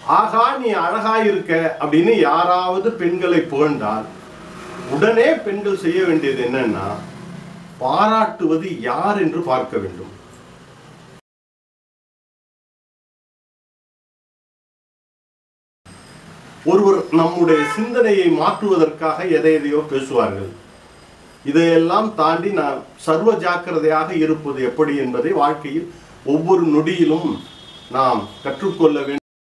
ஆகா நீ அழகா இருக்க அப்படின்னு யாராவது பெண்களை புகழ்ந்தால் உடனே பெண்கள் செய்ய வேண்டியது என்னன்னா பாராட்டுவது யார் என்று பார்க்க வேண்டும் ஒருவர் நம்முடைய சிந்தனையை மாற்றுவதற்காக எதை எதையோ பேசுவார்கள் இதையெல்லாம் தாண்டி நான் சர்வ ஜாக்கிரதையாக இருப்பது எப்படி என்பதை வாழ்க்கையில் ஒவ்வொரு நொடியிலும் நாம் கற்றுக்கொள்ள வேண்டும்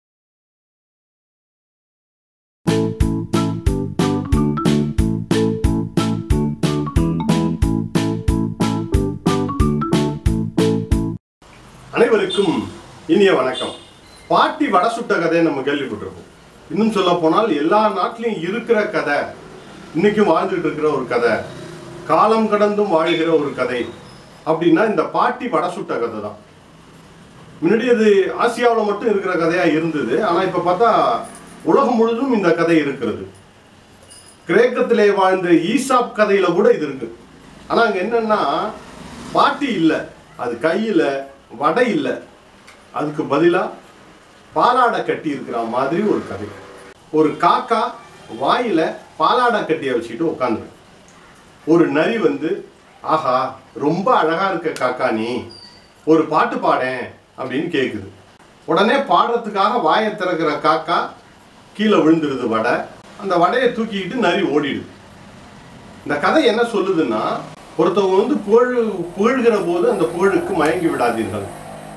அனைவருக்கும் இனிய வணக்கம் பாட்டி வடை சுட்ட கதையை நம்ம கேள்விப்பட்டிருக்கோம் இன்னும் சொல்ல போனால் எல்லா நாட்டிலையும் இருக்கிற கதை இன்னைக்கும் வாழ்ந்துட்டு இருக்கிற ஒரு கதை காலம் கடந்தும் வாழ்கிற ஒரு கதை அப்படின்னா இந்த பாட்டி வடை சுட்ட கதை தான் முன்னாடி அது ஆசியாவில் மட்டும் இருக்கிற கதையா இருந்தது ஆனா இப்ப பார்த்தா உலகம் முழுதும் இந்த கதை இருக்கிறது கிரேக்கத்திலே வாழ்ந்த ஈசாப் கதையில கூட இது இருக்கு ஆனா அங்க என்னன்னா பாட்டி இல்லை அது கையில வடை இல்லை அதுக்கு பதிலா பாலாடை கட்டி இருக்கிற மாதிரி ஒரு கதை ஒரு காக்கா வாயில பாலாடை கட்டியை வச்சுக்கிட்டு உட்காந்து ஒரு நரி வந்து ஆஹா ரொம்ப அழகா இருக்க காக்கா நீ ஒரு பாட்டு பாடேன் அப்படின்னு கேக்குது உடனே பாடுறதுக்காக வாயை திறக்கிற காக்கா கீழே விழுந்துருது வடை அந்த வடையை தூக்கிக்கிட்டு நரி ஓடிடுது இந்த கதை என்ன சொல்லுதுன்னா ஒருத்தவங்க வந்து புகழ் புகழ்கிற போது அந்த புகழுக்கு மயங்கி விடாதீர்கள்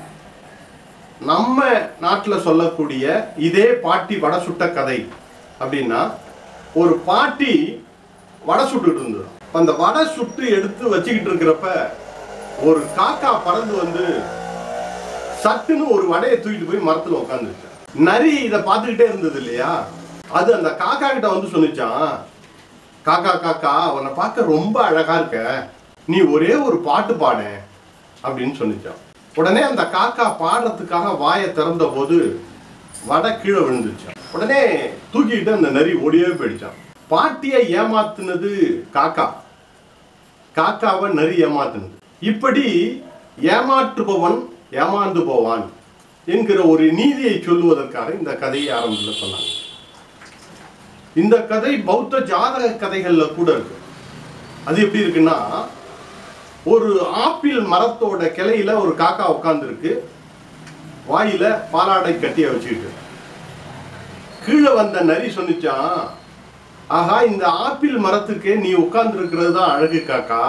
நம்ம நாட்டில் சொல்லக்கூடிய இதே பாட்டி வடை சுட்ட கதை அப்படின்னா ஒரு பாட்டி வடை சுட்டுட்டு இருந்தது அப்ப அந்த வடை சுட்டு எடுத்து வச்சுக்கிட்டு இருக்கிறப்ப ஒரு காக்கா பறந்து வந்து சட்டுன்னு ஒரு வடையை தூக்கிட்டு போய் மரத்துல உட்காந்துச்சு நரி இதை பார்த்துக்கிட்டே இருந்தது இல்லையா அது அந்த காக்கா கிட்ட வந்து சொன்னிச்சான் காக்கா காக்கா உன்னை பார்க்க ரொம்ப அழகா இருக்க நீ ஒரே ஒரு பாட்டு பாட அப்படின்னு சொன்னிச்சான் உடனே அந்த காக்கா பாடுறதுக்காக வாயை திறந்த போது வடை கீழே விழுந்துச்சான் உடனே தூக்கிட்டு அந்த நரி ஓடியே போயிடுச்சான் பாட்டியை ஏமாத்துனது காக்கா காக்காவை நரி ஏமாத்துனது இப்படி ஏமாற்றுபவன் ஏமாந்து போவான் என்கிற ஒரு நீதியை சொல்லுவதற்காக இந்த கதையை ஆரம்பத்தில் சொன்னாங்க இந்த கதை பௌத்த ஜாதக கதைகள்ல கூட இருக்கு அது எப்படி இருக்குன்னா ஒரு ஆப்பிள் மரத்தோட கிளையில ஒரு காக்கா உட்கார்ந்துருக்கு வாயில பாலாடை கட்டிய வச்சுக்கிட்டு கீழே வந்த நரி சொன்னிச்சான் ஆஹா இந்த ஆப்பிள் மரத்துக்கு நீ உட்கார்ந்து இருக்கிறது தான் அழகு காக்கா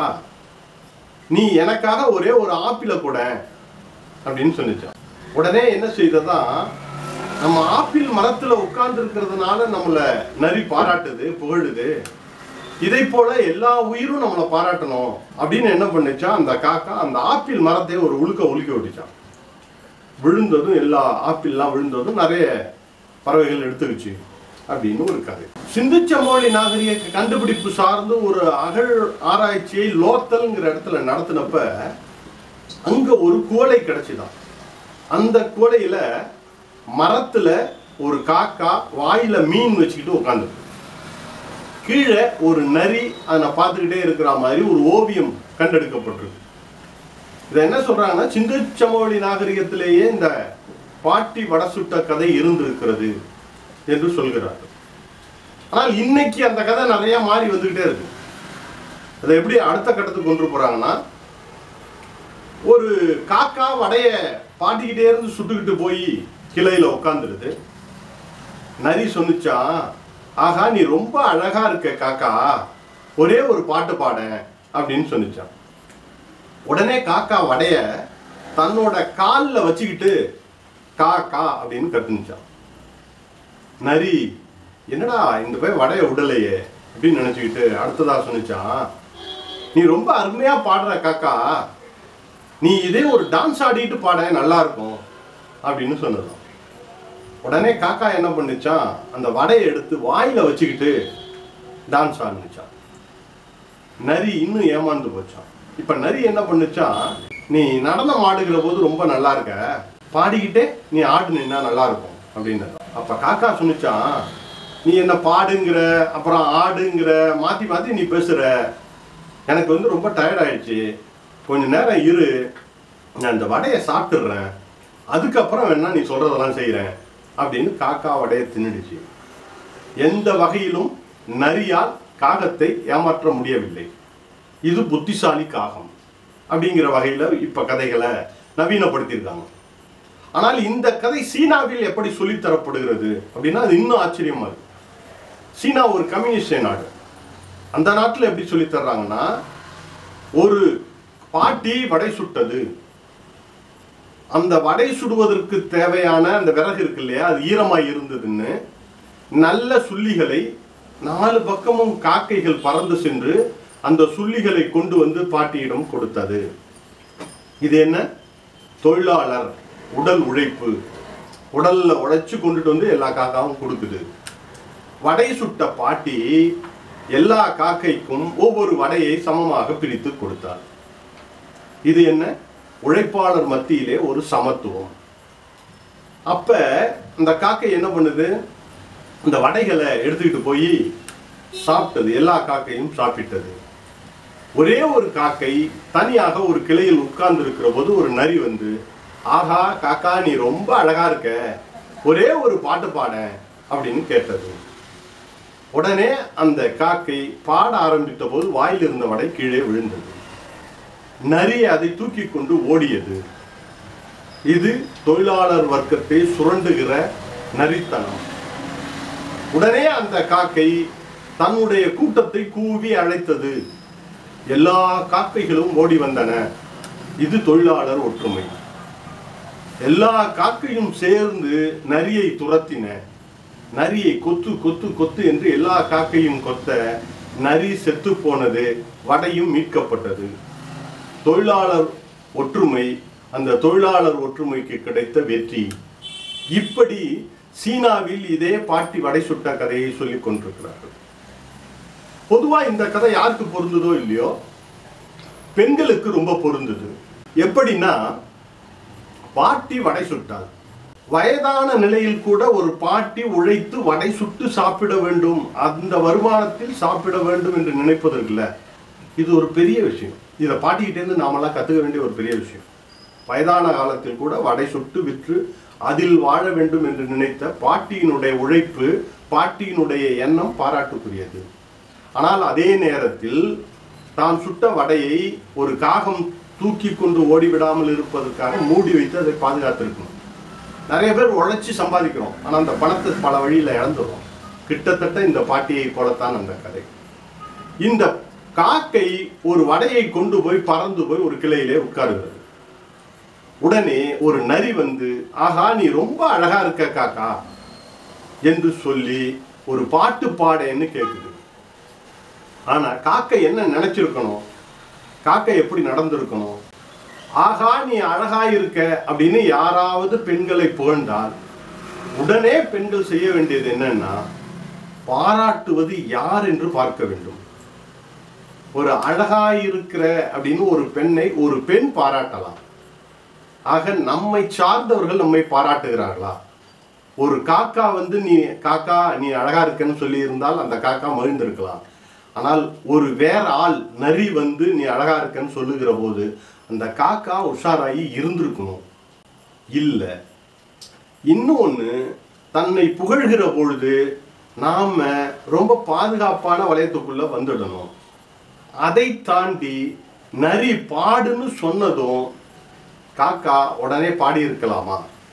நீ எனக்காக ஒரே ஒரு ஆப்பிளை கூட அப்படின்னு சொன்னிச்சான் உடனே என்ன செய்ததா நம்ம ஆப்பிள் மரத்துல உட்கார்ந்து இருக்கிறதுனால நம்மள நரி பாராட்டுது புகழுது இதை போல எல்லா உயிரும் நம்மளை பாராட்டணும் அப்படின்னு என்ன பண்ணுச்சான் அந்த காக்கா அந்த ஆப்பிள் மரத்தை ஒரு உழுக்க உலுக்க விட்டுச்சான் விழுந்ததும் எல்லா ஆப்பிள்லாம் விழுந்ததும் நிறைய பறவைகள் எடுத்துக்கிச்சு அப்படின்னு ஒரு கதை சிந்து சமோலி நாகரிக கண்டுபிடிப்பு சார்ந்து ஒரு அகழ் ஆராய்ச்சியை லோத்தல்ங்கிற இடத்துல நடத்தினப்ப அங்க ஒரு குவளை கிடைச்சுதான் அந்த குவளையில மரத்துல ஒரு காக்கா வாயில மீன் வச்சுக்கிட்டு உட்காந்துருக்கு கீழே ஒரு நரி அதை பார்த்துக்கிட்டே இருக்கிற மாதிரி ஒரு ஓவியம் கண்டெடுக்கப்பட்டிருக்கு இதை என்ன சொல்றாங்கன்னா சிந்து சமவெளி நாகரிகத்திலேயே இந்த பாட்டி வடசுட்ட கதை இருந்திருக்கிறது என்று சொல்கிறார்கள் ஆனால் இன்னைக்கு அந்த கதை நிறைய மாறி வந்துகிட்டே இருக்கு அதை எப்படி அடுத்த கட்டத்துக்கு கொண்டு போறாங்கன்னா ஒரு காக்கா வடைய பாட்டிக்கிட்டே இருந்து சுட்டுக்கிட்டு போய் கிளையில உட்காந்துருது நரி சொன்னிச்சான் ஆகா நீ ரொம்ப அழகா இருக்க காக்கா ஒரே ஒரு பாட்டு பாட அப்படின்னு சொன்னிச்சான் உடனே காக்கா வடைய தன்னோட காலில் வச்சுக்கிட்டு கா கா அப்படின்னு கத்துனுச்சான் நரி என்னடா இந்த போய் வடைய விடலையே அப்படின்னு நினைச்சுக்கிட்டு அடுத்ததா சொன்னிச்சான் நீ ரொம்ப அருமையா பாடுற காக்கா நீ இதே ஒரு டான்ஸ் ஆடிட்டு பாட நல்லா இருக்கும் அப்படின்னு சொன்னதாம் உடனே காக்கா என்ன பண்ணுச்சான் அந்த வடையை எடுத்து வாயில வச்சுக்கிட்டு டான்ஸ் ஆடிச்சான் நரி இன்னும் ஏமாந்து போச்சான் இப்ப நரி என்ன பண்ணுச்சான் நீ நடனம் ஆடுகிற போது ரொம்ப நல்லா இருக்க பாடிக்கிட்டே நீ ஆடு நின்னா நல்லா இருக்கும் அப்படின்னு அப்ப காக்கா சொன்னிச்சான் நீ என்ன பாடுங்கிற அப்புறம் ஆடுங்கிற மாத்தி மாத்தி நீ பேசுற எனக்கு வந்து ரொம்ப டயர்ட் ஆயிடுச்சு கொஞ்ச நேரம் இரு நான் இந்த வடையை சாப்பிட்டுடுறேன் அதுக்கப்புறம் வேணா நீ சொல்றதெல்லாம் செய்கிறேன் அப்படின்னு காக்கா வடையை தின்னுடுச்சு எந்த வகையிலும் நரியால் காகத்தை ஏமாற்ற முடியவில்லை இது புத்திசாலி காகம் அப்படிங்கிற வகையில் இப்போ கதைகளை நவீனப்படுத்தியிருக்காங்க ஆனால் இந்த கதை சீனாவில் எப்படி சொல்லித் தரப்படுகிறது அப்படின்னா அது இன்னும் ஆச்சரியமா இருக்கு சீனா ஒரு கம்யூனிஸ்ட் நாடு அந்த நாட்டில் எப்படி சொல்லித் தர்றாங்கன்னா ஒரு பாட்டி வடை சுட்டது அந்த வடை சுடுவதற்கு தேவையான அந்த விறகு இருக்கு இல்லையா அது ஈரமாய் இருந்ததுன்னு நல்ல சுள்ளிகளை நாலு பக்கமும் காக்கைகள் பறந்து சென்று அந்த சுள்ளிகளை கொண்டு வந்து பாட்டியிடம் கொடுத்தது இது என்ன தொழிலாளர் உடல் உழைப்பு உடல்ல உழைச்சு கொண்டுட்டு வந்து எல்லா காக்காவும் கொடுக்குது வடை சுட்ட பாட்டி எல்லா காக்கைக்கும் ஒவ்வொரு வடையை சமமாக பிரித்து கொடுத்தார் இது என்ன உழைப்பாளர் மத்தியிலே ஒரு சமத்துவம் அப்ப இந்த காக்கை என்ன பண்ணுது இந்த வடைகளை எடுத்துக்கிட்டு போய் சாப்பிட்டது எல்லா காக்கையும் சாப்பிட்டது ஒரே ஒரு காக்கை தனியாக ஒரு கிளையில் உட்கார்ந்து இருக்கிற போது ஒரு நரி வந்து ஆஹா காக்கா நீ ரொம்ப அழகா இருக்க ஒரே ஒரு பாட்டு பாட அப்படின்னு கேட்டது உடனே அந்த காக்கை பாட ஆரம்பித்த போது வாயில் இருந்த வடை கீழே விழுந்தது நரி அதை தூக்கி கொண்டு ஓடியது இது தொழிலாளர் வர்க்கத்தை சுரண்டுகிற நரித்தனம் உடனே அந்த காக்கை தன்னுடைய கூட்டத்தை கூவி அழைத்தது எல்லா காக்கைகளும் ஓடி வந்தன இது தொழிலாளர் ஒற்றுமை எல்லா காக்கையும் சேர்ந்து நரியை துரத்தின நரியை கொத்து கொத்து கொத்து என்று எல்லா காக்கையும் கொத்த நரி செத்து போனது வடையும் மீட்கப்பட்டது தொழிலாளர் ஒற்றுமை அந்த தொழிலாளர் ஒற்றுமைக்கு கிடைத்த வெற்றி இப்படி சீனாவில் இதே பாட்டி வடை சுட்ட கதையை சொல்லிக் கொண்டிருக்கிறார்கள் பொதுவா இந்த கதை யாருக்கு பொருந்ததோ இல்லையோ பெண்களுக்கு ரொம்ப பொருந்தது எப்படின்னா பாட்டி வடை சுட்டாள் வயதான நிலையில் கூட ஒரு பாட்டி உழைத்து வடை சுட்டு சாப்பிட வேண்டும் அந்த வருமானத்தில் சாப்பிட வேண்டும் என்று நினைப்பதற்குல இது ஒரு பெரிய விஷயம் இதை பாட்டிக்கிட்டேருந்து நாமெல்லாம் கற்றுக்க வேண்டிய ஒரு பெரிய விஷயம் வயதான காலத்தில் கூட வடை சுட்டு விற்று அதில் வாழ வேண்டும் என்று நினைத்த பாட்டியினுடைய உழைப்பு பாட்டியினுடைய எண்ணம் பாராட்டுக்குரியது ஆனால் அதே நேரத்தில் தான் சுட்ட வடையை ஒரு காகம் தூக்கி கொண்டு ஓடிவிடாமல் இருப்பதற்காக மூடி வைத்து அதை பாதுகாத்திருக்கணும் நிறைய பேர் உழைச்சி சம்பாதிக்கிறோம் ஆனால் அந்த பணத்தை பல வழியில் இழந்துடும் கிட்டத்தட்ட இந்த பாட்டியை போலத்தான் அந்த கதை இந்த காக்கை ஒரு வடையை கொண்டு போய் பறந்து போய் ஒரு கிளையிலே உட்காருகிறது உடனே ஒரு நரி வந்து ஆஹா நீ ரொம்ப அழகா இருக்க காக்கா என்று சொல்லி ஒரு பாட்டு பாடேன்னு கேட்குது ஆனா காக்கை என்ன நினைச்சிருக்கணும் காக்கை எப்படி நடந்திருக்கணும் ஆகா நீ அழகா இருக்க அப்படின்னு யாராவது பெண்களை புகழ்ந்தால் உடனே பெண்கள் செய்ய வேண்டியது என்னன்னா பாராட்டுவது யார் என்று பார்க்க வேண்டும் ஒரு அழகா இருக்கிற அப்படின்னு ஒரு பெண்ணை ஒரு பெண் பாராட்டலாம் ஆக நம்மை சார்ந்தவர்கள் நம்மை பாராட்டுகிறார்களா ஒரு காக்கா வந்து நீ காக்கா நீ அழகா இருக்கன்னு சொல்லி இருந்தால் அந்த காக்கா மகிழ்ந்திருக்கலாம் ஆனால் ஒரு வேற ஆள் நரி வந்து நீ அழகா இருக்கன்னு சொல்லுகிற போது அந்த காக்கா உஷாராகி இருந்திருக்கணும் இல்லை இன்னொன்று தன்னை புகழ்கிற பொழுது நாம ரொம்ப பாதுகாப்பான வளையத்துக்குள்ள வந்துடணும் அதை தாண்டி நரி பாடுன்னு சொன்னதும் காக்கா உடனே பாடி இருக்கலாமா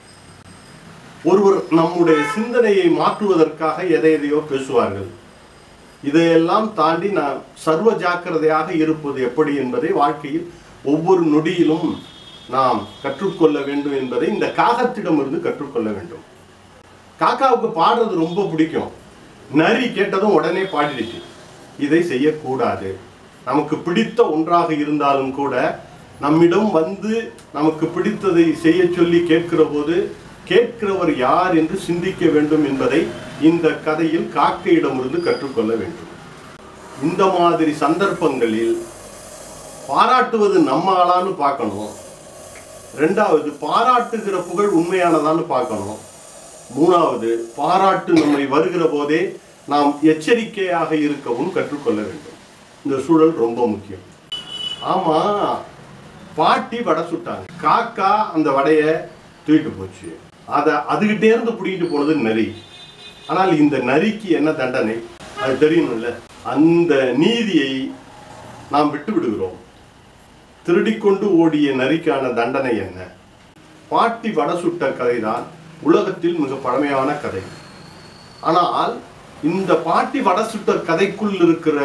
ஒருவர் நம்முடைய சிந்தனையை மாற்றுவதற்காக எதை எதையோ பேசுவார்கள் இதையெல்லாம் தாண்டி நான் சர்வ ஜாக்கிரதையாக இருப்பது எப்படி என்பதை வாழ்க்கையில் ஒவ்வொரு நொடியிலும் நாம் கற்றுக்கொள்ள வேண்டும் என்பதை இந்த காகத்திடமிருந்து கற்றுக்கொள்ள வேண்டும் காக்காவுக்கு பாடுறது ரொம்ப பிடிக்கும் நரி கேட்டதும் உடனே பாடிடுச்சு இதை செய்யக்கூடாது நமக்கு பிடித்த ஒன்றாக இருந்தாலும் கூட நம்மிடம் வந்து நமக்கு பிடித்ததை செய்ய சொல்லி கேட்கிற போது கேட்கிறவர் யார் என்று சிந்திக்க வேண்டும் என்பதை இந்த கதையில் காக்கையிடமிருந்து கற்றுக்கொள்ள வேண்டும் இந்த மாதிரி சந்தர்ப்பங்களில் பாராட்டுவது நம்ம ஆளான்னு பார்க்கணும் ரெண்டாவது பாராட்டுகிற புகழ் உண்மையானதான்னு பார்க்கணும் மூணாவது பாராட்டு நம்மை வருகிற போதே நாம் எச்சரிக்கையாக இருக்கவும் கற்றுக்கொள்ள வேண்டும் இந்த சூழல் ரொம்ப முக்கியம் ஆமா பாட்டி வடை சுட்டாங்க காக்கா அந்த வடையை தூக்கிட்டு போச்சு அதை அதுகிட்டே இருந்து பிடிக்கிட்டு போனது நரி ஆனால் இந்த நரிக்கு என்ன தண்டனை அது தெரியணும்ல அந்த நீதியை நாம் விட்டு விடுகிறோம் திருடிக்கொண்டு ஓடிய நரிக்கான தண்டனை என்ன பாட்டி வட சுட்ட கதைதான் உலகத்தில் மிக பழமையான கதை ஆனால் இந்த பாட்டி வட சுட்ட கதைக்குள் இருக்கிற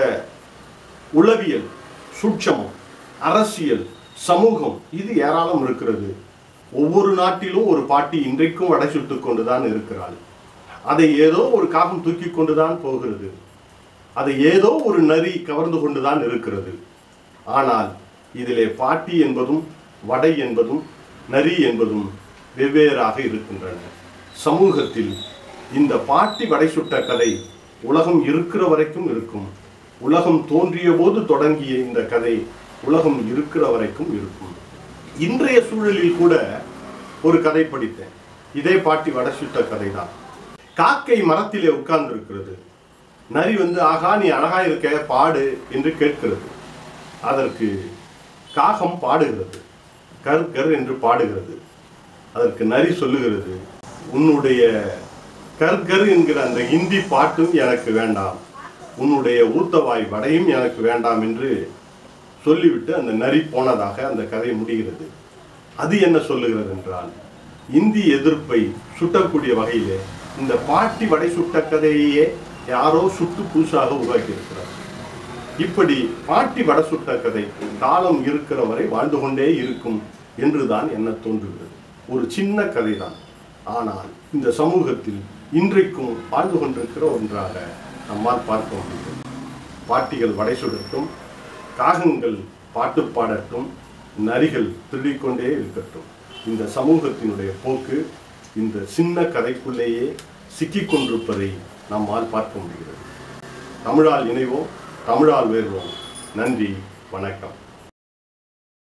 உளவியல் சூட்சமம் அரசியல் சமூகம் இது ஏராளம் இருக்கிறது ஒவ்வொரு நாட்டிலும் ஒரு பாட்டி இன்றைக்கும் வடை சுட்டு கொண்டுதான் இருக்கிறாள் அதை ஏதோ ஒரு காகம் தூக்கி கொண்டுதான் போகிறது அதை ஏதோ ஒரு நரி கவர்ந்து கொண்டுதான் இருக்கிறது ஆனால் இதிலே பாட்டி என்பதும் வடை என்பதும் நரி என்பதும் வெவ்வேறாக இருக்கின்றன சமூகத்தில் இந்த பாட்டி வடை சுட்ட கதை உலகம் இருக்கிற வரைக்கும் இருக்கும் உலகம் தோன்றிய போது தொடங்கிய இந்த கதை உலகம் இருக்கிற வரைக்கும் இருக்கும் இன்றைய சூழலில் கூட ஒரு கதை படித்தேன் இதே பாட்டி வடை சுட்ட கதை தான் காக்கை மரத்திலே உட்கார்ந்து இருக்கிறது நரி வந்து ஆகா நீ அழகா இருக்க பாடு என்று கேட்கிறது அதற்கு காகம் பாடுகிறது கர் கர் என்று பாடுகிறது அதற்கு நரி சொல்லுகிறது உன்னுடைய கர் கர் என்கிற அந்த இந்தி பாட்டும் எனக்கு வேண்டாம் உன்னுடைய ஊத்தவாய் வடையும் எனக்கு வேண்டாம் என்று சொல்லிவிட்டு அந்த நரி போனதாக அந்த கதை முடிகிறது அது என்ன சொல்லுகிறது என்றால் இந்தி எதிர்ப்பை சுட்டக்கூடிய வகையிலே இந்த பாட்டி வடை சுட்ட கதையையே யாரோ சுட்டு புதுசாக உருவாக்கி இருக்கிறார் இப்படி பாட்டி வட சுட்ட கதை காலம் இருக்கிற வரை வாழ்ந்து கொண்டே இருக்கும் என்றுதான் என்ன தோன்றுகிறது ஒரு சின்ன கதை தான் ஆனால் இந்த சமூகத்தில் இன்றைக்கும் வாழ்ந்து கொண்டிருக்கிற ஒன்றாக நம்மால் பார்க்க முடியும் பாட்டிகள் வடை சுடட்டும் காகங்கள் பாட்டு பாடட்டும் நரிகள் திருடிக்கொண்டே இருக்கட்டும் இந்த சமூகத்தினுடைய போக்கு இந்த சின்ன கதைக்குள்ளேயே சிக்கிக் கொண்டிருப்பதை நம்மால் பார்க்க முடிகிறது தமிழால் இணைவோம் தமிழால் வேறுவோம் நன்றி வணக்கம்